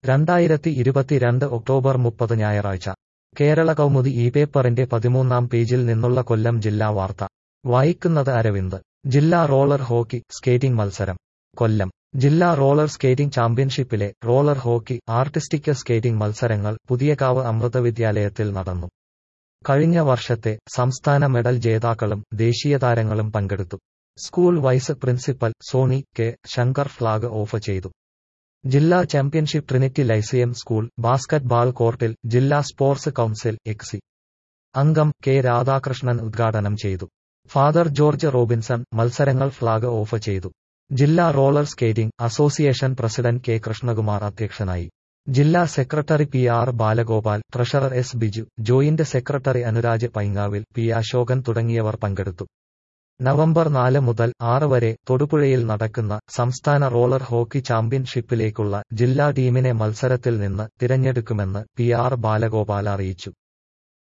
രണ്ടായിരത്തി ഇരുപത്തിരണ്ട് ഒക്ടോബർ മുപ്പത് ഞായറാഴ്ച കേരള കൗമുദി ഈ പേപ്പറിന്റെ പതിമൂന്നാം പേജിൽ നിന്നുള്ള കൊല്ലം ജില്ലാ വാർത്ത വായിക്കുന്നത് അരവിന്ദ് ജില്ലാ റോളർ ഹോക്കി സ്കേറ്റിംഗ് മത്സരം കൊല്ലം ജില്ലാ റോളർ സ്കേറ്റിംഗ് ചാമ്പ്യൻഷിപ്പിലെ റോളർ ഹോക്കി ആർട്ടിസ്റ്റിക് സ്കേറ്റിംഗ് മത്സരങ്ങൾ പുതിയകാവ് അമൃതവിദ്യാലയത്തിൽ നടന്നു കഴിഞ്ഞ വർഷത്തെ സംസ്ഥാന മെഡൽ ജേതാക്കളും ദേശീയ താരങ്ങളും പങ്കെടുത്തു school vice principal Soni K Shankar flag off ചെയ്തു ജില്ലാ championship Trinity Lyceum school basketball കോർട്ടിൽ ജില്ലാ സ്പോർട്സ് കൌൺസിൽ എക്സി അംഗം കെ രാധാകൃഷ്ണൻ ഉദ്ഘാടനം ചെയ്തു ഫാദർ ജോർജ് റോബിൻസൺ മത്സരങ്ങൾ ഫ്ളാഗ് ഓഫ് ചെയ്തു ജില്ലാ roller skating association president K Krishnakumar അധ്യക്ഷനായി ജില്ലാ secretary P R Balagopal treasurer S Biju joint secretary Anuraj പൈങ്ങാവിൽ പി അശോകൻ തുടങ്ങിയവർ പങ്കെടുത്തു നവംബർ നാല് മുതൽ ആറ് വരെ തൊടുപുഴയിൽ നടക്കുന്ന സംസ്ഥാന റോളർ ഹോക്കി ചാമ്പ്യൻഷിപ്പിലേക്കുള്ള ജില്ലാ ടീമിനെ മത്സരത്തിൽ നിന്ന് തിരഞ്ഞെടുക്കുമെന്ന് പി ആർ ബാലഗോപാൽ അറിയിച്ചു